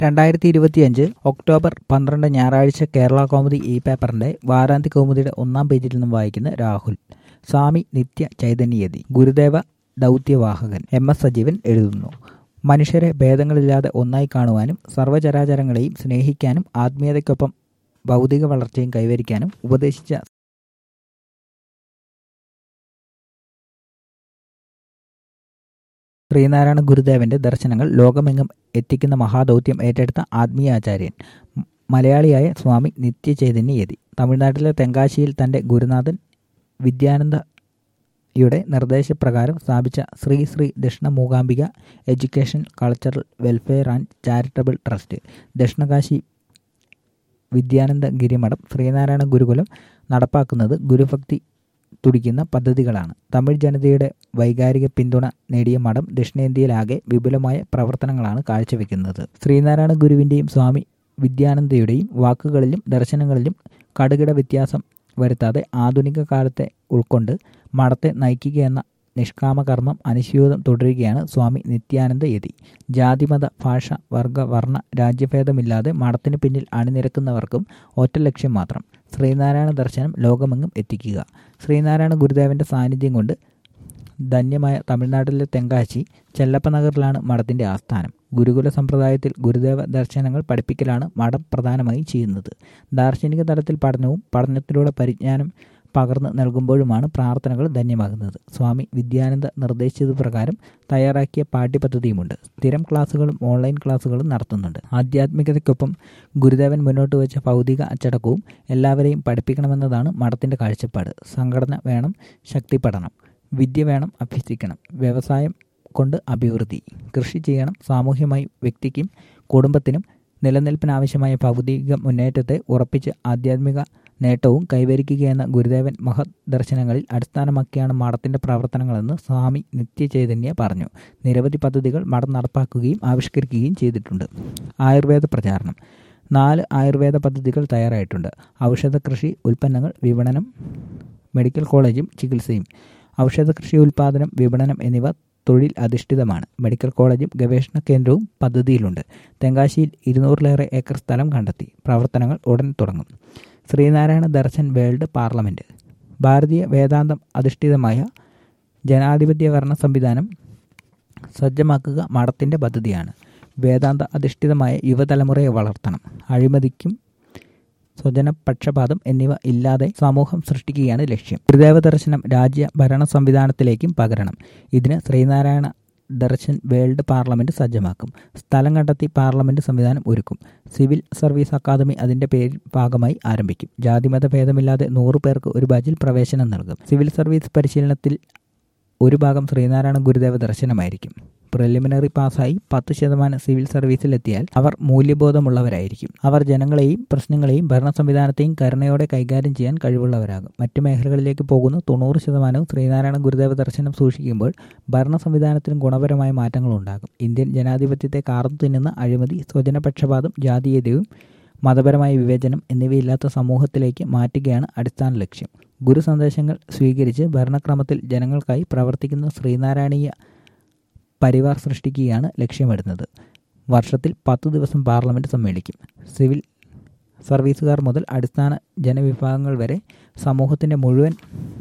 രണ്ടായിരത്തി ഇരുപത്തിയഞ്ച് ഒക്ടോബർ പന്ത്രണ്ട് ഞായറാഴ്ച കേരള കൗമുദി ഇ പേപ്പറിന്റെ വാരാന്ത്യ കൗമുദിയുടെ ഒന്നാം പേജിൽ നിന്നും വായിക്കുന്ന രാഹുൽ സ്വാമി നിത്യ ചൈതന്യയതി ഗുരുദേവ ദൗത്യവാഹകൻ എം എസ് സജീവൻ എഴുതുന്നു മനുഷ്യരെ ഭേദങ്ങളില്ലാതെ ഒന്നായി കാണുവാനും സർവ്വചരാചരങ്ങളെയും സ്നേഹിക്കാനും ആത്മീയതയ്ക്കൊപ്പം ഭൗതിക വളർച്ചയും കൈവരിക്കാനും ഉപദേശിച്ച ശ്രീനാരായണ ഗുരുദേവന്റെ ദർശനങ്ങൾ ലോകമെങ്ങും എത്തിക്കുന്ന മഹാദൗത്യം ഏറ്റെടുത്ത ആത്മീയാചാര്യൻ മലയാളിയായ സ്വാമി നിത്യചൈതന്യയതി തമിഴ്നാട്ടിലെ തെങ്കാശിയിൽ തന്റെ ഗുരുനാഥൻ വിദ്യാനന്ദയുടെ നിർദ്ദേശപ്രകാരം സ്ഥാപിച്ച Shri Shri Dakshina Mookambika education cultural welfare and charitable trust Dakshinakashi Vidyananda Girimatham Sreenarayana Gurukulam നടപ്പാക്കുന്നത് ഗുരുഭക്തി തുടിക്കുന്ന പദ്ധതികളാണ് തമിഴ് ജനതയുടെ വൈകാരിക പിന്തുണ നേടിയ മഠം ദക്ഷിണേന്ത്യയിലാകെ വിപുലമായ പ്രവർത്തനങ്ങളാണ് കാഴ്ചവെക്കുന്നത് ശ്രീനാരായണ ഗുരുവിൻ്റെയും സ്വാമി വിദ്യാനന്ദയുടെയും വാക്കുകളിലും ദർശനങ്ങളിലും കടുകിട വ്യത്യാസം വരുത്താതെ ആധുനിക കാലത്തെ ഉൾക്കൊണ്ട് മഠത്തെ നയിക്കുകയെന്ന നിഷ്കാമകർമ്മം അനുസ്യൂതം തുടരുകയാണ് സ്വാമി നിത്യാനന്ദ യതി ജാതിമത ഭാഷ വർഗ വർണ്ണ രാജ്യഭേദമില്ലാതെ മഠത്തിന് പിന്നിൽ അണിനിരക്കുന്നവർക്കും ഒറ്റ ലക്ഷ്യം മാത്രം ശ്രീനാരായണ ദർശനം ലോകമെങ്ങും എത്തിക്കുക ശ്രീനാരായണ ഗുരുദേവന്റെ സാന്നിധ്യം കൊണ്ട് ധന്യമായ തമിഴ്നാട്ടിലെ തെങ്കാശി ചെല്ലപ്പ നഗറിലാണ് മഠത്തിന്റെ ആസ്ഥാനം ഗുരുകുല സമ്പ്രദായത്തിൽ ഗുരുദേവ ദർശനങ്ങൾ പഠിപ്പിക്കലാണ് മഠം പ്രധാനമായി ചെയ്യുന്നത് ദാർശനിക തലത്തിൽ പഠനവും പഠനത്തിലൂടെ പരിജ്ഞാനം പകർന്നു നൽകുമ്പോഴുമാണ് പ്രാർത്ഥനകൾ ധന്യമാകുന്നത് സ്വാമി വിദ്യാനന്ദ നിർദ്ദേശിച്ചത് പ്രകാരം തയ്യാറാക്കിയ പാഠ്യപദ്ധതിയുമുണ്ട് സ്ഥിരം ക്ലാസ്സുകളും ഓൺലൈൻ ക്ലാസ്സുകളും നടത്തുന്നുണ്ട് ആധ്യാത്മികതയ്ക്കൊപ്പം ഗുരുദേവൻ മുന്നോട്ട് വെച്ച ഭൗതിക അച്ചടക്കവും എല്ലാവരെയും പഠിപ്പിക്കണമെന്നതാണ് മഠത്തിന്റെ കാഴ്ചപ്പാട് സംഘടന വേണം ശക്തിപ്പെടണം വിദ്യ വേണം അഭ്യസിക്കണം വ്യവസായം കൊണ്ട് അഭിവൃദ്ധി കൃഷി ചെയ്യണം സാമൂഹ്യമായി വ്യക്തിക്കും കുടുംബത്തിനും നിലനിൽപ്പിനാവശ്യമായ ഭൗതിക മുന്നേറ്റത്തെ ഉറപ്പിച്ച് ആധ്യാത്മിക നേട്ടവും കൈവരിക്കുകയെന്ന ഗുരുദേവൻ മഹത് ദർശനങ്ങളിൽ അടിസ്ഥാനമാക്കിയാണ് മഠത്തിന്റെ പ്രവർത്തനങ്ങളെന്ന് സ്വാമി നിത്യചൈതന്യ പറഞ്ഞു നിരവധി പദ്ധതികൾ മഠം നടപ്പാക്കുകയും ആവിഷ്കരിക്കുകയും ചെയ്തിട്ടുണ്ട് ആയുർവേദ പ്രചാരണം നാല് ആയുർവേദ പദ്ധതികൾ തയ്യാറായിട്ടുണ്ട് ഔഷധ കൃഷി ഉൽപ്പന്നങ്ങൾ വിപണനം മെഡിക്കൽ കോളേജും ചികിത്സയും ഔഷധ കൃഷി ഉൽപ്പാദനം വിപണനം എന്നിവ തൊഴിൽ അധിഷ്ഠിതമാണ് മെഡിക്കൽ കോളേജും ഗവേഷണ കേന്ദ്രവും പദ്ധതിയിലുണ്ട് തെങ്കാശിയിൽ ഇരുന്നൂറിലേറെ ഏക്കർ സ്ഥലം കണ്ടെത്തി പ്രവർത്തനങ്ങൾ ഉടൻ തുടങ്ങും ശ്രീനാരായണ ദർശൻ വേൾഡ് പാർലമെൻറ്റ് ഭാരതീയ വേദാന്തം അധിഷ്ഠിതമായ ജനാധിപത്യ ഭരണ സംവിധാനം സജ്ജമാക്കുക മഠത്തിൻ്റെ പദ്ധതിയാണ് വേദാന്ത അധിഷ്ഠിതമായ യുവതലമുറയെ വളർത്തണം അഴിമതിക്കും സ്വജനപക്ഷപാതം എന്നിവ ഇല്ലാതെ സമൂഹം സൃഷ്ടിക്കുകയാണ് ലക്ഷ്യം ഗുരുദേവ ദർശനം രാജ്യ ഭരണ സംവിധാനത്തിലേക്കും പകരണം ഇതിന് ശ്രീനാരായണ ദർശൻ വേൾഡ് പാർലമെന്റ് സജ്ജമാക്കും സ്ഥലം കണ്ടെത്തി പാർലമെന്റ് സംവിധാനം ഒരുക്കും സിവിൽ സർവീസ് അക്കാദമി അതിന്റെ പേരിൽ ഭാഗമായി ആരംഭിക്കും ജാതിമത ഭേദമില്ലാതെ നൂറ് പേർക്ക് ഒരു ബാച്ചിൽ പ്രവേശനം നൽകും സിവിൽ സർവീസ് പരിശീലനത്തിൽ ഒരു ഭാഗം ശ്രീനാരായണ ഗുരുദേവ ദർശനമായിരിക്കും പ്രിലിമിനറി പാസ്സായി പത്ത് ശതമാനം സിവിൽ സർവീസിലെത്തിയാൽ അവർ മൂല്യബോധമുള്ളവരായിരിക്കും അവർ ജനങ്ങളെയും പ്രശ്നങ്ങളെയും ഭരണ സംവിധാനത്തെയും കരുണയോടെ കൈകാര്യം ചെയ്യാൻ കഴിവുള്ളവരാകും മറ്റു മേഖലകളിലേക്ക് പോകുന്ന തൊണ്ണൂറ് ശതമാനവും ശ്രീനാരായണ ഗുരുദേവ ദർശനം സൂക്ഷിക്കുമ്പോൾ ഭരണ സംവിധാനത്തിനും ഗുണപരമായ മാറ്റങ്ങളുണ്ടാകും ഇന്ത്യൻ ജനാധിപത്യത്തെ കാർന്നു തിന്നുന്ന അഴിമതി സ്വജനപക്ഷപാതം ജാതീയതയും മതപരമായ വിവേചനം എന്നിവയില്ലാത്ത സമൂഹത്തിലേക്ക് മാറ്റുകയാണ് അടിസ്ഥാന ലക്ഷ്യം ഗുരു സന്ദേശങ്ങൾ സ്വീകരിച്ച് ഭരണക്രമത്തിൽ ജനങ്ങൾക്കായി പ്രവർത്തിക്കുന്ന ശ്രീനാരായണീയ പരിവാർ സൃഷ്ടിക്കുകയാണ് ലക്ഷ്യമിടുന്നത് വർഷത്തിൽ പത്ത് ദിവസം പാർലമെൻറ്റ് സമ്മേളിക്കും സിവിൽ സർവീസുകാർ മുതൽ അടിസ്ഥാന ജനവിഭാഗങ്ങൾ വരെ സമൂഹത്തിൻ്റെ മുഴുവൻ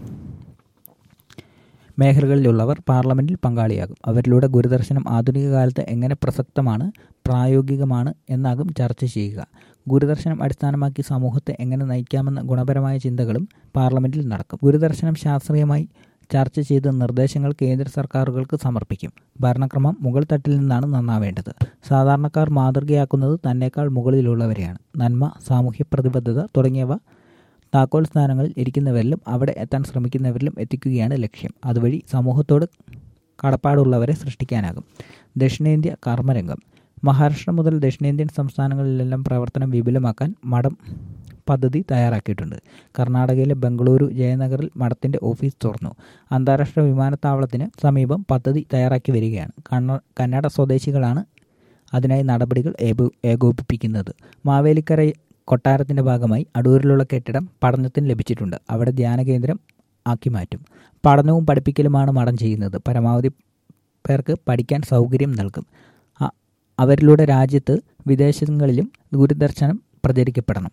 മേഖലകളിലുള്ളവർ പാർലമെൻറ്റിൽ പങ്കാളിയാകും അവരിലൂടെ ഗുരുദർശനം ആധുനിക കാലത്ത് എങ്ങനെ പ്രസക്തമാണ് പ്രായോഗികമാണ് എന്നാകും ചർച്ച ചെയ്യുക ഗുരുദർശനം അടിസ്ഥാനമാക്കി സമൂഹത്തെ എങ്ങനെ നയിക്കാമെന്ന ഗുണപരമായ ചിന്തകളും പാർലമെൻറ്റിൽ നടക്കും ഗുരുദർശനം ശാസ്ത്രീയമായി ചർച്ച ചെയ്ത് നിർദ്ദേശങ്ങൾ കേന്ദ്ര സർക്കാരുകൾക്ക് സമർപ്പിക്കും ഭരണക്രമം മുകൾ തട്ടിൽ നിന്നാണ് നന്നാവേണ്ടത് സാധാരണക്കാർ മാതൃകയാക്കുന്നത് തന്നേക്കാൾ മുകളിലുള്ളവരെയാണ് നന്മ സാമൂഹ്യ പ്രതിബദ്ധത തുടങ്ങിയവ താക്കോൽ സ്ഥാനങ്ങളിൽ ഇരിക്കുന്നവരിലും അവിടെ എത്താൻ ശ്രമിക്കുന്നവരിലും എത്തിക്കുകയാണ് ലക്ഷ്യം അതുവഴി സമൂഹത്തോട് കടപ്പാടുള്ളവരെ സൃഷ്ടിക്കാനാകും ദക്ഷിണേന്ത്യ കർമ്മരംഗം മഹാരാഷ്ട്ര മുതൽ ദക്ഷിണേന്ത്യൻ സംസ്ഥാനങ്ങളിലെല്ലാം പ്രവർത്തനം വിപുലമാക്കാൻ മഠം പദ്ധതി തയ്യാറാക്കിയിട്ടുണ്ട് കർണാടകയിലെ ബംഗളൂരു ജയനഗറിൽ മഠത്തിന്റെ ഓഫീസ് തുറന്നു അന്താരാഷ്ട്ര വിമാനത്താവളത്തിന് സമീപം പദ്ധതി തയ്യാറാക്കി വരികയാണ് കന്നഡ സ്വദേശികളാണ് അതിനായി നടപടികൾ ഏകോപിപ്പിക്കുന്നത് മാവേലിക്കര കൊട്ടാരത്തിന്റെ ഭാഗമായി അടൂരിലുള്ള കെട്ടിടം പഠനത്തിന് ലഭിച്ചിട്ടുണ്ട് അവിടെ ധ്യാനകേന്ദ്രം ആക്കി മാറ്റും പഠനവും പഠിപ്പിക്കലുമാണ് മഠം ചെയ്യുന്നത് പരമാവധി പേർക്ക് പഠിക്കാൻ സൗകര്യം നൽകും അവരിലൂടെ രാജ്യത്ത് വിദേശങ്ങളിലും ഗുരുദർശനം പ്രചരിക്കപ്പെടണം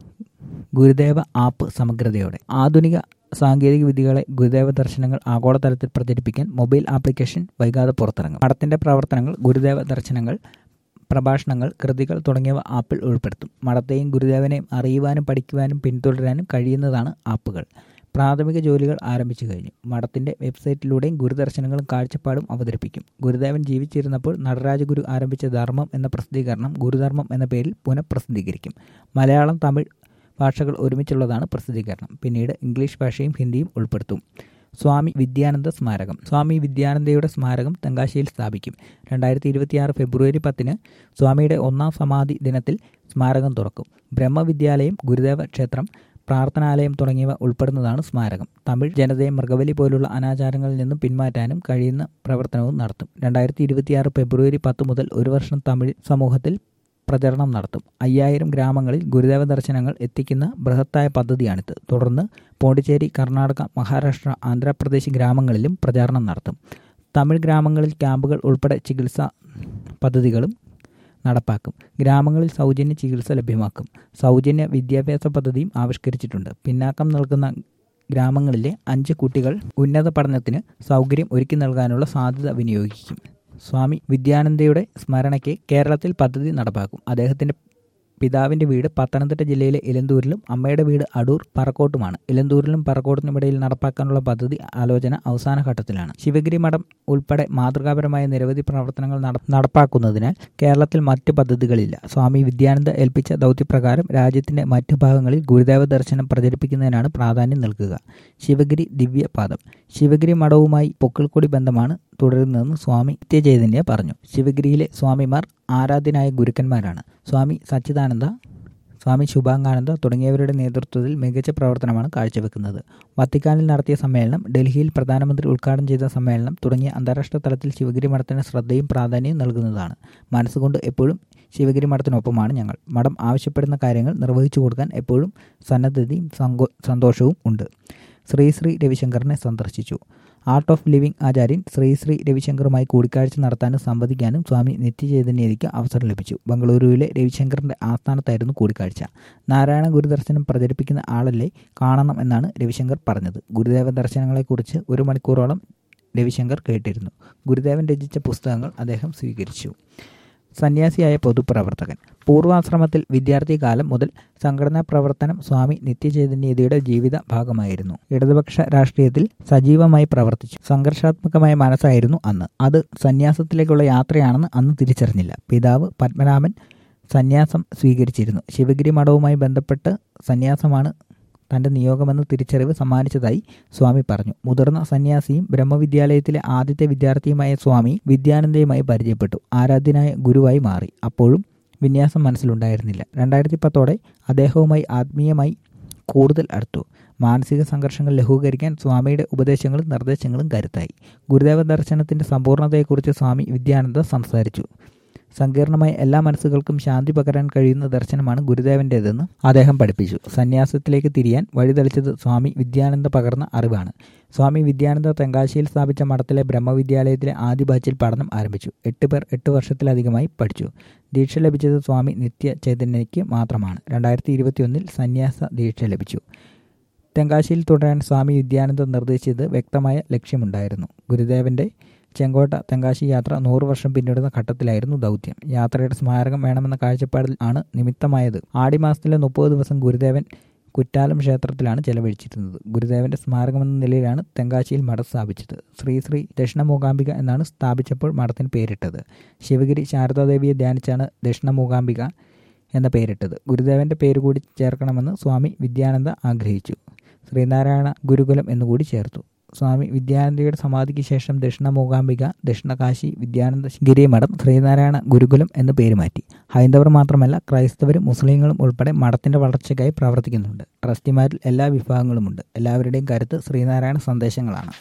ഗുരുദേവ ആപ്പ് സമഗ്രതയോടെ ആധുനിക സാങ്കേതിക വിദ്യകളെ ഗുരുദേവ ദർശനങ്ങൾ ആഗോളതലത്തിൽ പ്രചരിപ്പിക്കാൻ മൊബൈൽ ആപ്ലിക്കേഷൻ വൈകാതെ പുറത്തിറങ്ങും മഠത്തിന്റെ പ്രവർത്തനങ്ങൾ ഗുരുദേവ ദർശനങ്ങൾ പ്രഭാഷണങ്ങൾ കൃതികൾ തുടങ്ങിയവ ആപ്പിൽ ഉൾപ്പെടുത്തും മഠത്തെയും ഗുരുദേവനെയും അറിയുവാനും പഠിക്കുവാനും പിന്തുടരാനും കഴിയുന്നതാണ് ആപ്പുകൾ പ്രാഥമിക ജോലികൾ ആരംഭിച്ചു കഴിഞ്ഞു മഠത്തിന്റെ വെബ്സൈറ്റിലൂടെയും ഗുരുദർശനങ്ങളും കാഴ്ചപ്പാടും അവതരിപ്പിക്കും ഗുരുദേവൻ ജീവിച്ചിരുന്നപ്പോൾ നടരാജഗുരു ആരംഭിച്ച ധർമ്മം എന്ന പ്രസിദ്ധീകരണം ഗുരുധർമ്മം എന്ന പേരിൽ പുനഃപ്രസിദ്ധീകരിക്കും മലയാളം തമിഴ് ഭാഷകൾ ഒരുമിച്ചുള്ളതാണ് പ്രസിദ്ധീകരണം പിന്നീട് ഇംഗ്ലീഷ് ഭാഷയും ഹിന്ദിയും ഉൾപ്പെടുത്തും സ്വാമി വിദ്യാനന്ദ സ്മാരകം സ്വാമി വിദ്യാനന്ദയുടെ സ്മാരകം തെങ്കാശിയിൽ സ്ഥാപിക്കും രണ്ടായിരത്തി ഇരുപത്തിയാറ് ഫെബ്രുവരി പത്തിന് സ്വാമിയുടെ ഒന്നാം സമാധി ദിനത്തിൽ സ്മാരകം തുറക്കും ബ്രഹ്മവിദ്യാലയം ഗുരുദേവ ക്ഷേത്രം പ്രാർത്ഥനാലയം തുടങ്ങിയവ ഉൾപ്പെടുന്നതാണ് സ്മാരകം തമിഴ് ജനതയെ മൃഗബലി പോലുള്ള അനാചാരങ്ങളിൽ നിന്നും പിന്മാറ്റാനും കഴിയുന്ന പ്രവർത്തനവും നടത്തും രണ്ടായിരത്തി ഇരുപത്തിയാറ് ഫെബ്രുവരി പത്ത് മുതൽ ഒരു വർഷം തമിഴ് സമൂഹത്തിൽ പ്രചരണം നടത്തും അയ്യായിരം ഗ്രാമങ്ങളിൽ ഗുരുദേവ ദർശനങ്ങൾ എത്തിക്കുന്ന ബൃഹത്തായ പദ്ധതിയാണിത് തുടർന്ന് പോണ്ടിച്ചേരി കർണാടക മഹാരാഷ്ട്ര ആന്ധ്രാപ്രദേശ് ഗ്രാമങ്ങളിലും പ്രചാരണം നടത്തും തമിഴ് ഗ്രാമങ്ങളിൽ ക്യാമ്പുകൾ ഉൾപ്പെടെ ചികിത്സാ പദ്ധതികളും നടപ്പാക്കും ഗ്രാമങ്ങളിൽ സൗജന്യ ചികിത്സ ലഭ്യമാക്കും സൗജന്യ വിദ്യാഭ്യാസ പദ്ധതിയും ആവിഷ്കരിച്ചിട്ടുണ്ട് പിന്നാക്കം നൽകുന്ന ഗ്രാമങ്ങളിലെ അഞ്ച് കുട്ടികൾ ഉന്നത പഠനത്തിന് സൗകര്യം ഒരുക്കി നൽകാനുള്ള സാധ്യത വിനിയോഗിക്കും സ്വാമി വിദ്യാനന്ദയുടെ സ്മരണയ്ക്ക് കേരളത്തിൽ പദ്ധതി നടപ്പാക്കും അദ്ദേഹത്തിന്റെ പിതാവിന്റെ വീട് പത്തനംതിട്ട ജില്ലയിലെ ഇലന്തൂരിലും അമ്മയുടെ വീട് അടൂർ പറക്കോട്ടുമാണ് ഇലന്തൂരിലും പറക്കോട്ടിനുമിടയിൽ നടപ്പാക്കാനുള്ള പദ്ധതി ആലോചന അവസാന ഘട്ടത്തിലാണ് ശിവഗിരി മഠം ഉൾപ്പെടെ മാതൃകാപരമായ നിരവധി പ്രവർത്തനങ്ങൾ നടപ്പാക്കുന്നതിനാൽ കേരളത്തിൽ മറ്റ് പദ്ധതികളില്ല സ്വാമി വിദ്യാനന്ദ ഏൽപ്പിച്ച ദൗത്യപ്രകാരം രാജ്യത്തിന്റെ മറ്റു ഭാഗങ്ങളിൽ ഗുരുദേവ ദർശനം പ്രചരിപ്പിക്കുന്നതിനാണ് പ്രാധാന്യം നൽകുക ശിവഗിരി ദിവ്യപാദം ശിവഗിരി മഠവുമായി പൊക്കിൾക്കൊടി ബന്ധമാണ് തുടരുന്നതെന്ന് സ്വാമി നിത്യചൈതന്യ പറഞ്ഞു ശിവഗിരിയിലെ സ്വാമിമാർ ആരാധ്യനായ ഗുരുക്കന്മാരാണ് സ്വാമി സച്ചിദാനന്ദ സ്വാമി ശുഭാംഗാനന്ദ തുടങ്ങിയവരുടെ നേതൃത്വത്തിൽ മികച്ച പ്രവർത്തനമാണ് കാഴ്ചവെക്കുന്നത് വത്തിക്കാനിൽ നടത്തിയ സമ്മേളനം ഡൽഹിയിൽ പ്രധാനമന്ത്രി ഉദ്ഘാടനം ചെയ്ത സമ്മേളനം തുടങ്ങിയ അന്താരാഷ്ട്ര തലത്തിൽ ശിവഗിരി മഠത്തിന് ശ്രദ്ധയും പ്രാധാന്യവും നൽകുന്നതാണ് മനസ്സുകൊണ്ട് എപ്പോഴും ശിവഗിരി മഠത്തിനൊപ്പമാണ് ഞങ്ങൾ മഠം ആവശ്യപ്പെടുന്ന കാര്യങ്ങൾ നിർവഹിച്ചു കൊടുക്കാൻ എപ്പോഴും സന്നദ്ധതയും സന്തോഷവും ഉണ്ട് ശ്രീ ശ്രീ രവിശങ്കറിനെ സന്ദർശിച്ചു ആർട്ട് ഓഫ് ലിവിംഗ് ആചാര്യൻ ശ്രീ ശ്രീ രവിശങ്കറുമായി കൂടിക്കാഴ്ച നടത്താനും സംവദിക്കാനും സ്വാമി നിത്യചൈതന്യതിക്ക് അവസരം ലഭിച്ചു ബംഗളൂരുവിലെ രവിശങ്കറിന്റെ ആസ്ഥാനത്തായിരുന്നു കൂടിക്കാഴ്ച നാരായണ ഗുരുദർശനം പ്രചരിപ്പിക്കുന്ന ആളല്ലേ കാണണം എന്നാണ് രവിശങ്കർ പറഞ്ഞത് ഗുരുദേവ ദർശനങ്ങളെക്കുറിച്ച് ഒരു മണിക്കൂറോളം രവിശങ്കർ കേട്ടിരുന്നു ഗുരുദേവൻ രചിച്ച പുസ്തകങ്ങൾ അദ്ദേഹം സ്വീകരിച്ചു സന്യാസിയായ പൊതുപ്രവർത്തകൻ പൂർവാശ്രമത്തിൽ വിദ്യാർത്ഥി കാലം മുതൽ സംഘടനാ പ്രവർത്തനം സ്വാമി നിത്യചൈതന്യതയുടെ ജീവിത ഭാഗമായിരുന്നു ഇടതുപക്ഷ രാഷ്ട്രീയത്തിൽ സജീവമായി പ്രവർത്തിച്ചു സംഘർഷാത്മകമായ മനസ്സായിരുന്നു അന്ന് അത് സന്യാസത്തിലേക്കുള്ള യാത്രയാണെന്ന് അന്ന് തിരിച്ചറിഞ്ഞില്ല പിതാവ് പത്മനാഭൻ സന്യാസം സ്വീകരിച്ചിരുന്നു ശിവഗിരി മഠവുമായി ബന്ധപ്പെട്ട് സന്യാസമാണ് തന്റെ നിയോഗമെന്ന് തിരിച്ചറിവ് സമ്മാനിച്ചതായി സ്വാമി പറഞ്ഞു മുതിർന്ന സന്യാസിയും ബ്രഹ്മവിദ്യാലയത്തിലെ ആദ്യത്തെ വിദ്യാർത്ഥിയുമായ സ്വാമി വിദ്യാനന്ദയുമായി പരിചയപ്പെട്ടു ആരാധ്യനായ ഗുരുവായി മാറി അപ്പോഴും വിന്യാസം മനസ്സിലുണ്ടായിരുന്നില്ല രണ്ടായിരത്തി പത്തോടെ അദ്ദേഹവുമായി ആത്മീയമായി കൂടുതൽ അടുത്തു മാനസിക സംഘർഷങ്ങൾ ലഘൂകരിക്കാൻ സ്വാമിയുടെ ഉപദേശങ്ങളും നിർദ്ദേശങ്ങളും കരുത്തായി ഗുരുദേവ ദർശനത്തിന്റെ സമ്പൂർണ്ണതയെക്കുറിച്ച് സ്വാമി വിദ്യാനന്ദ സംസാരിച്ചു സങ്കീർണമായ എല്ലാ മനസ്സുകൾക്കും ശാന്തി പകരാൻ കഴിയുന്ന ദർശനമാണ് ഗുരുദേവൻ്റേതെന്ന് അദ്ദേഹം പഠിപ്പിച്ചു സന്യാസത്തിലേക്ക് തിരിയാൻ വഴിതെളിച്ചത് സ്വാമി വിദ്യാനന്ദ പകർന്ന അറിവാണ് സ്വാമി വിദ്യാനന്ദ തെങ്കാശിയിൽ സ്ഥാപിച്ച മഠത്തിലെ ബ്രഹ്മവിദ്യാലയത്തിലെ ആദ്യ ബാച്ചിൽ പഠനം ആരംഭിച്ചു എട്ട് പേർ എട്ട് വർഷത്തിലധികമായി പഠിച്ചു ദീക്ഷ ലഭിച്ചത് സ്വാമി നിത്യ ചൈതന്യയ്ക്ക് മാത്രമാണ് രണ്ടായിരത്തി ഇരുപത്തിയൊന്നിൽ സന്യാസ ദീക്ഷ ലഭിച്ചു തെങ്കാശിയിൽ തുടരാൻ സ്വാമി വിദ്യാനന്ദ നിർദ്ദേശിച്ചത് വ്യക്തമായ ലക്ഷ്യമുണ്ടായിരുന്നു ഗുരുദേവന്റെ ചെങ്കോട്ട തെങ്കാശി യാത്ര നൂറ് വർഷം പിന്നിടുന്ന ഘട്ടത്തിലായിരുന്നു ദൗത്യം യാത്രയുടെ സ്മാരകം വേണമെന്ന കാഴ്ചപ്പാടിൽ ആണ് നിമിത്തമായത് ആടിമാസത്തിലെ മുപ്പത് ദിവസം ഗുരുദേവൻ കുറ്റാലം ക്ഷേത്രത്തിലാണ് ചെലവഴിച്ചിരുന്നത് ഗുരുദേവന്റെ സ്മാരകമെന്ന നിലയിലാണ് തെങ്കാശിയിൽ മഠം സ്ഥാപിച്ചത് ശ്രീ ശ്രീ ദക്ഷിണ മൂകാംബിക എന്നാണ് സ്ഥാപിച്ചപ്പോൾ മഠത്തിന് പേരിട്ടത് ശിവഗിരി ശാരദാദേവിയെ ധ്യാനിച്ചാണ് ദക്ഷിണ മൂകാംബിക എന്ന പേരിട്ടത് ഗുരുദേവന്റെ പേര് കൂടി ചേർക്കണമെന്ന് സ്വാമി വിദ്യാനന്ദ ആഗ്രഹിച്ചു ശ്രീനാരായണ ഗുരുകുലം എന്നുകൂടി ചേർത്തു സ്വാമി വിദ്യാനന്ദയുടെ സമാധിക്ക് ശേഷം ദക്ഷിണ മൂകാംബിക ദക്ഷിണ കാശി വിദ്യാനന്ദ ഗിരി മഠം ശ്രീനാരായണ ഗുരുകുലം എന്ന് പേര് മാറ്റി ഹൈന്ദവർ മാത്രമല്ല ക്രൈസ്തവരും മുസ്ലിങ്ങളും ഉൾപ്പെടെ മഠത്തിന്റെ വളർച്ചയ്ക്കായി പ്രവർത്തിക്കുന്നുണ്ട് ട്രസ്റ്റിമാരിൽ എല്ലാ വിഭാഗങ്ങളുമുണ്ട് എല്ലാവരുടെയും കരുത്ത് ശ്രീനാരായണ സന്ദേശങ്ങളാണ്